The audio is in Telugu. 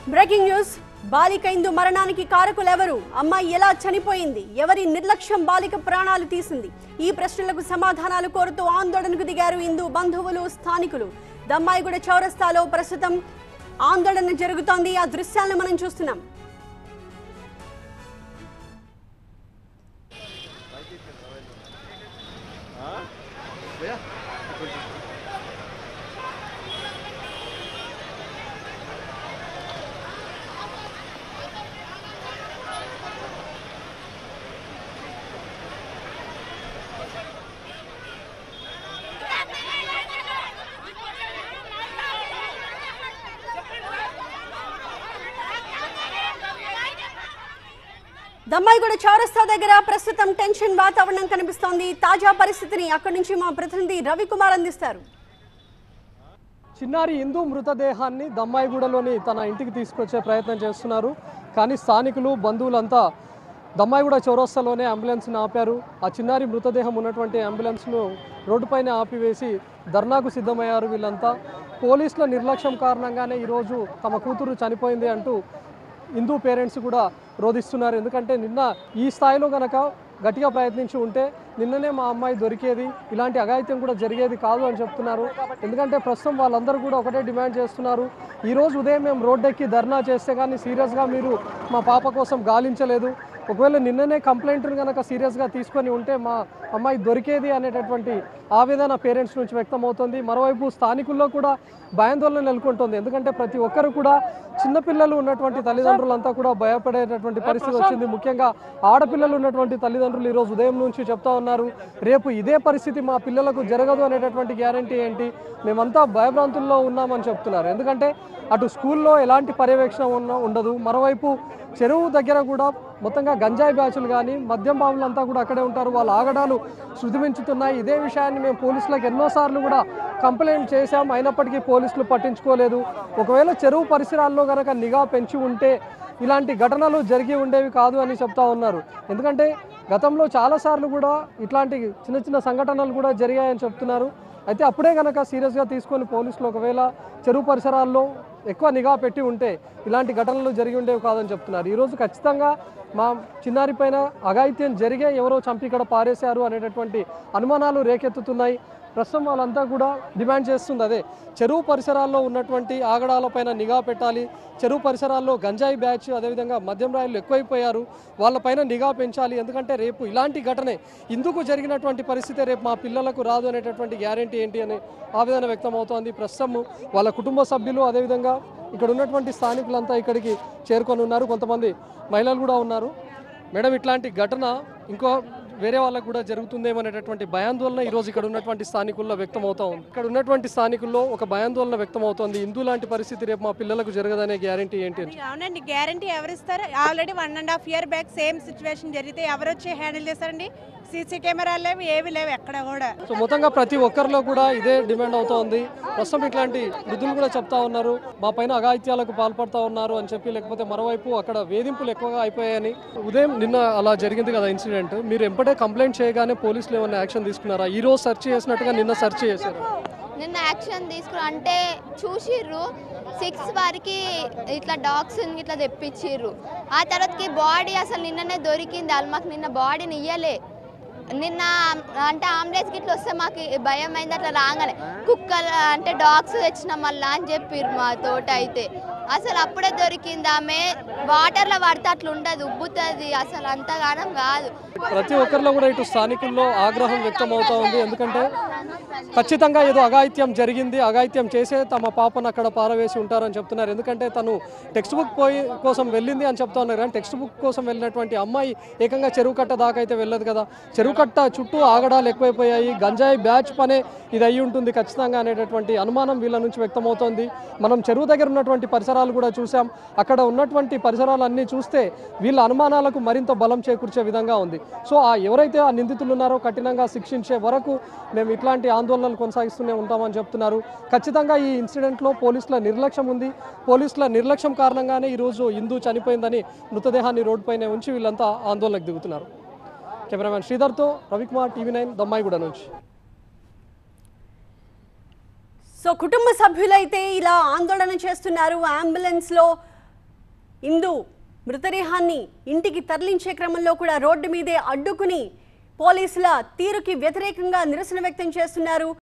బ్రేకింగ్ న్యూస్ బాలిక ఇందు మరణానికి కారకులెవరు అమ్మాయి ఎలా చనిపోయింది ఎవరి నిర్లక్ష్యం బాలిక ప్రాణాలు తీసింది ఈ ప్రశ్నలకు సమాధానాలు కోరుతూ ఆందోళనకు దిగారు ఇందు బంధువులు స్థానికులు దమ్మాయిగూడ చౌరస్తాలో ప్రస్తుతం ఆందోళన జరుగుతోంది ఆ దృశ్యాలను మనం చూస్తున్నాం దమ్మాయిగూడ చౌరస్తా దగ్గర ప్రస్తుతం టెన్షన్ వాతావరణం కనిపిస్తోంది తాజా పరిస్థితిని అక్కడి నుంచి మా ప్రతినిధి రవికుమార్ అందిస్తారు చిన్నారి హిందూ మృతదేహాన్ని దమ్మాయిగూడలోని తన ఇంటికి తీసుకొచ్చే ప్రయత్నం చేస్తున్నారు కానీ స్థానికులు బంధువులంతా దమ్మాయిగూడ చౌరస్తాలోనే అంబులెన్స్ని ఆపారు ఆ చిన్నారి మృతదేహం ఉన్నటువంటి అంబులెన్స్ను రోడ్డుపైన ఆపివేసి ధర్నాకు సిద్ధమయ్యారు వీళ్ళంతా పోలీసుల నిర్లక్ష్యం కారణంగానే ఈరోజు తమ కూతురు చనిపోయింది అంటూ హిందూ పేరెంట్స్ కూడా రోధిస్తున్నారు ఎందుకంటే నిన్న ఈ స్థాయిలో గనక గట్టిగా ప్రయత్నించి ఉంటే నిన్ననే మా అమ్మాయి దొరికేది ఇలాంటి అఘాయిత్యం కూడా జరిగేది కాదు అని చెప్తున్నారు ఎందుకంటే ప్రస్తుతం వాళ్ళందరూ కూడా ఒకటే డిమాండ్ చేస్తున్నారు ఈ రోజు ఉదయం మేము రోడ్డెక్కి ధర్నా చేస్తే కానీ సీరియస్గా మీరు మా పాప కోసం గాలించలేదు ఒకవేళ నిన్ననే కంప్లైంట్ని కనుక సీరియస్గా తీసుకొని ఉంటే మా అమ్మాయి దొరికేది అనేటటువంటి ఆవేదన పేరెంట్స్ నుంచి వ్యక్తం అవుతుంది మరోవైపు స్థానికుల్లో కూడా భయాందోళన నెలకొంటుంది ఎందుకంటే ప్రతి ఒక్కరు కూడా చిన్నపిల్లలు ఉన్నటువంటి తల్లిదండ్రులంతా కూడా భయపడేటటువంటి పరిస్థితి వచ్చింది ముఖ్యంగా ఆడపిల్లలు ఉన్నటువంటి తల్లిదండ్రులు ఈరోజు ఉదయం నుంచి చెప్తా ఉన్నారు రేపు ఇదే పరిస్థితి మా పిల్లలకు జరగదు అనేటటువంటి గ్యారంటీ ఏంటి మేమంతా భయభ్రాంతుల్లో ఉన్నామని చెప్తున్నారు ఎందుకంటే అటు స్కూల్లో ఎలాంటి పర్యవేక్షణ ఉన్న ఉండదు మరోవైపు చెరువు దగ్గర కూడా మొత్తంగా గంజాయి బ్యాచులు కానీ మద్యం బాబులంతా కూడా అక్కడే ఉంటారు వాళ్ళ ఆగడాలు శృతిమించుతున్నాయి ఇదే విషయాన్ని మేము పోలీసులకు ఎన్నోసార్లు కూడా కంప్లైంట్ చేశాం అయినప్పటికీ పోలీసులు పట్టించుకోలేదు ఒకవేళ చెరువు పరిసరాల్లో కనుక నిఘా పెంచి ఉంటే ఇలాంటి ఘటనలు జరిగి ఉండేవి కాదు అని చెప్తా ఉన్నారు ఎందుకంటే గతంలో చాలాసార్లు కూడా ఇట్లాంటి చిన్న చిన్న సంఘటనలు కూడా జరిగాయని చెప్తున్నారు అయితే అప్పుడే కనుక సీరియస్గా తీసుకొని పోలీసులు ఒకవేళ చెరువు పరిసరాల్లో ఎక్కువ నిఘా పెట్టి ఉంటే ఇలాంటి ఘటనలు జరిగి ఉండేవి కాదని చెప్తున్నారు ఈరోజు ఖచ్చితంగా మా చిన్నారి పైన అఘాయిత్యం జరిగే ఎవరో చంపి ఇక్కడ పారేశారు అనేటటువంటి అనుమానాలు రేకెత్తుతున్నాయి ప్రస్తుతం వాళ్ళంతా కూడా డిమాండ్ చేస్తుంది అదే చెరువు పరిసరాల్లో ఉన్నటువంటి ఆగడాలపైన నిఘా పెట్టాలి చెరువు పరిసరాల్లో గంజాయి బ్యాచ్ అదేవిధంగా మద్యం రాయలు ఎక్కువైపోయారు వాళ్ళపైన నిఘా పెంచాలి ఎందుకంటే రేపు ఇలాంటి ఘటనే ఇందుకు జరిగినటువంటి పరిస్థితి రేపు మా పిల్లలకు రాదు అనేటటువంటి గ్యారంటీ ఏంటి అనే ఆవేదన వ్యక్తం అవుతోంది ప్రస్తుతం వాళ్ళ కుటుంబ సభ్యులు అదేవిధంగా ఇక్కడ ఉన్నటువంటి స్థానికులంతా ఇక్కడికి చేరుకొని ఉన్నారు కొంతమంది మహిళలు కూడా ఉన్నారు మేడం ఇట్లాంటి ఘటన ఇంకో వేరే వాళ్ళకు కూడా జరుగుతుందేమో అనేటటువంటి భయాందోళన ఈ రోజు ఇక్కడ ఉన్నటువంటి స్థానికుల్లో వ్యక్తం అవుతా ఉంది ఇక్కడ ఉన్నటువంటి స్థానికుల్లో ఒక భయాందోళన వ్యక్తం అవుతోంది హిందూ లాంటి పరిస్థితి రేపు మా పిల్లలకు జరగదనే గ్యారంటీ ఏంటి అని అవునండి గ్యారంటీ ఎవరు ఇస్తారు already one and half year back same situation జరిగితే ఎవరు వచ్చి హ్యాండిల్ చేస్తారండి సీసీ కెమెరాలు లేవు ఏవి లేవు ఎక్కడ కూడా సో మొత్తంగా ప్రతి ఒక్కరిలో కూడా ఇదే డిమాండ్ అవుతోంది ప్రస్తుతం ఇట్లాంటి వృద్ధులు కూడా చెప్తా ఉన్నారు మా పైన అఘాయిత్యాలకు పాల్పడతా ఉన్నారు అని చెప్పి లేకపోతే మరోవైపు అక్కడ వేధింపులు ఎక్కువగా అయిపోయాయని ఉదయం నిన్న అలా జరిగింది కదా ఇన్సిడెంట్ మీరు ఎంపటే కంప్లైంట్ చేయగానే పోలీసులు ఏమైనా యాక్షన్ తీసుకున్నారా ఈ రోజు సెర్చ్ చేసినట్టుగా నిన్న సెర్చ్ చేశారు నిన్న యాక్షన్ తీసుకుని అంటే చూసిర్రు సిక్స్ వారికి ఇట్లా డాగ్స్ ఇట్లా తెప్పించిర్రు ఆ తర్వాతకి బాడీ అసలు నిన్ననే దొరికింది వాళ్ళు మాకు నిన్న బాడీని ఇయ్యలే నిన్న అంటే అంబులెన్స్ ఇట్లా వస్తే మాకు భయం అయింది అట్లా రాగానే కుక్కలు అంటే డాగ్స్ తెచ్చినాం మళ్ళా అని చెప్పిర్రు మా తోట అయితే అసలు అప్పుడే దొరికింది ఆమె వాటర్లో పడితే అట్లా ఉండదు ఉబ్బుతుంది అసలు అంతగానం కాదు ప్రతి ఒక్కరిలో కూడా ఇటు స్థానికుల్లో ఆగ్రహం వ్యక్తం అవుతా ఉంది ఎందుకంటే ఖచ్చితంగా ఏదో అఘాయిత్యం జరిగింది అఘాయిత్యం చేసే తమ పాపను అక్కడ పారవేసి ఉంటారని చెప్తున్నారు ఎందుకంటే తను టెక్స్ట్ బుక్ పోయి కోసం వెళ్ళింది అని చెప్తా ఉన్నారు కానీ టెక్స్ట్ బుక్ కోసం వెళ్ళినటువంటి అమ్మాయి ఏకంగా చెరువు కట్ట దాకా అయితే వెళ్ళదు కదా చెరువు కట్ట చుట్టూ ఆగడాలు ఎక్కువైపోయాయి గంజాయి బ్యాచ్ పనే ఇది అయి ఉంటుంది ఖచ్చితంగా అనేటటువంటి అనుమానం వీళ్ళ నుంచి వ్యక్తమవుతోంది మనం చెరువు దగ్గర ఉన్నటువంటి పరిసరాలు కూడా చూసాం అక్కడ ఉన్నటువంటి పరిసరాలన్నీ చూస్తే వీళ్ళ అనుమానాలకు మరింత బలం చేకూర్చే విధంగా ఉంది సో ఆ ఎవరైతే ఆ నిందితులు ఉన్నారో కఠినంగా శిక్షించే వరకు మేము ఇట్లాంటి ఆందోళనలు కొనసాగిస్తూనే ఉంటామని చెప్తున్నారు ఖచ్చితంగా ఈ ఇన్సిడెంట్లో పోలీసుల నిర్లక్ష్యం ఉంది పోలీసుల నిర్లక్ష్యం కారణంగానే ఈరోజు హిందూ చనిపోయిందని మృతదేహాన్ని రోడ్డుపైనే ఉంచి వీళ్ళంతా ఆందోళనకు దిగుతున్నారు కెమెరామ్యాన్ శ్రీధర్తో రవికుమార్ టీవీ నైన్ దమ్మాయిగూడ నుంచి సో కుటుంబ సభ్యులైతే ఇలా ఆందోళన చేస్తున్నారు అంబులెన్స్ లో ఇందు మృతదేహాన్ని ఇంటికి తరలించే క్రమంలో కూడా రోడ్డు మీదే అడ్డుకుని పోలీసుల తీరుకి వ్యతిరేకంగా నిరసన వ్యక్తం చేస్తున్నారు